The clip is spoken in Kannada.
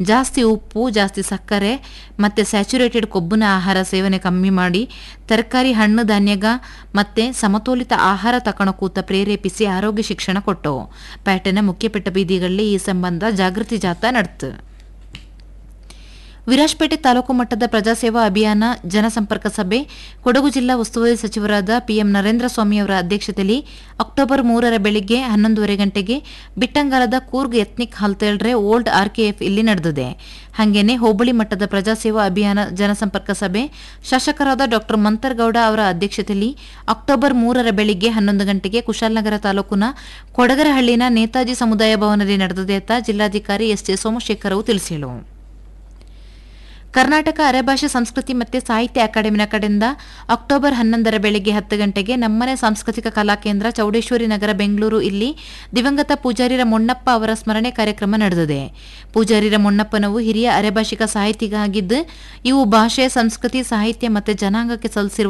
ಜಾಸ್ತಿ ಉಪ್ಪು ಜಾಸ್ತಿ ಸಕ್ಕರೆ ಮತ್ತು ಸ್ಯಾಚುರೇಟೆಡ್ ಕೊಬ್ಬಿನ ಆಹಾರ ಸೇವನೆ ಕಮ್ಮಿ ಮಾಡಿ ತರಕಾರಿ ಹಣ್ಣು ಧಾನ್ಯಗ ಮತ್ತು ಸಮತೋಲಿತ ಆಹಾರ ತಕಣ ಕೂತ ಪ್ರೇರೇಪಿಸಿ ಆರೋಗ್ಯ ಶಿಕ್ಷಣ ಕೊಟ್ಟವು ಪ್ಯಾಟೆನ ಮುಖ್ಯಪೆಟ್ಟ ಬೀದಿಗಳಲ್ಲಿ ಈ ಸಂಬಂಧ ಜಾಗೃತಿ ಜಾಥಾ ನಡೆತು ವಿರಾಜಪೇಟೆ ತಾಲೂಕು ಮಟ್ಟದ ಪ್ರಜಾಸೇವಾ ಅಭಿಯಾನ ಜನಸಂಪರ್ಕ ಸಭೆ ಕೊಡಗು ಜಿಲ್ಲಾ ಉಸ್ತುವಾರಿ ಸಚಿವರಾದ ಪಿಎಂ ನರೇಂದ್ರ ಸ್ವಾಮಿ ಅವರ ಅಧ್ಯಕ್ಷತೆಯಲ್ಲಿ ಅಕ್ಟೋಬರ್ ಮೂರರ ಬೆಳಿಗ್ಗೆ ಹನ್ನೊಂದುವರೆ ಗಂಟೆಗೆ ಬಿಟ್ಟಂಗಾಲದ ಕೂರ್ಗ್ ಎತ್ನಿಕ್ ಹಲ್ತೇಳ್ರೆ ಓಲ್ಡ್ ಆರ್ಕೆಎಫ್ ಇಲ್ಲಿ ನಡೆದಿದೆ ಹಾಗೇನೆ ಹೋಬಳಿ ಮಟ್ಟದ ಪ್ರಜಾಸೇವಾ ಅಭಿಯಾನ ಜನಸಂಪರ್ಕ ಸಭೆ ಶಾಸಕರಾದ ಡಾ ಮಂತರ್ಗೌಡ ಅವರ ಅಧ್ಯಕ್ಷತೆಯಲ್ಲಿ ಅಕ್ಟೋಬರ್ ಮೂರರ ಬೆಳಿಗ್ಗೆ ಹನ್ನೊಂದು ಗಂಟೆಗೆ ಕುಶಾಲನಗರ ತಾಲೂಕಿನ ಕೊಡಗರಹಳ್ಳಿನ ನೇತಾಜಿ ಸಮುದಾಯ ಭವನದಲ್ಲಿ ನಡೆದಿದೆ ಅಂತ ಜಿಲ್ಲಾಧಿಕಾರಿ ಎಸ್ ಜೆ ಸೋಮಶೇಖರ್ ಅವರು ತಿಳಿಸಿದರು ಕರ್ನಾಟಕ ಅರೆಭಾಷೆ ಸಂಸ್ಕೃತಿ ಮತ್ತು ಸಾಹಿತ್ಯ ಅಕಾಡೆಮಿನ ಕಡೆಯಿಂದ ಅಕ್ಟೋಬರ್ ಹನ್ನೊಂದರ ಬೆಳಗ್ಗೆ ಹತ್ತು ಗಂಟೆಗೆ ನಮ್ಮನೆ ಸಾಂಸ್ಕೃತಿಕ ಕಲಾ ಕೇಂದ್ರ ಚೌಡೇಶ್ವರಿ ನಗರ ಬೆಂಗಳೂರು ಇಲ್ಲಿ ದಿವಂಗತ ಪೂಜಾರಿರ ಮೊಣ್ಣಪ್ಪ ಅವರ ಸ್ಮರಣೆ ಕಾರ್ಯಕ್ರಮ ನಡೆದಿದೆ ಪೂಜಾರಿರ ಮೊಣ್ಣಪ್ಪನವು ಹಿರಿಯ ಅರೆಭಾಷಿಕ ಸಾಹಿತಿಗಾಗಿದ್ದು ಇವು ಭಾಷೆ ಸಂಸ್ಕೃತಿ ಸಾಹಿತ್ಯ ಮತ್ತು ಜನಾಂಗಕ್ಕೆ ಸಲ್ಲಿಸಿರುವ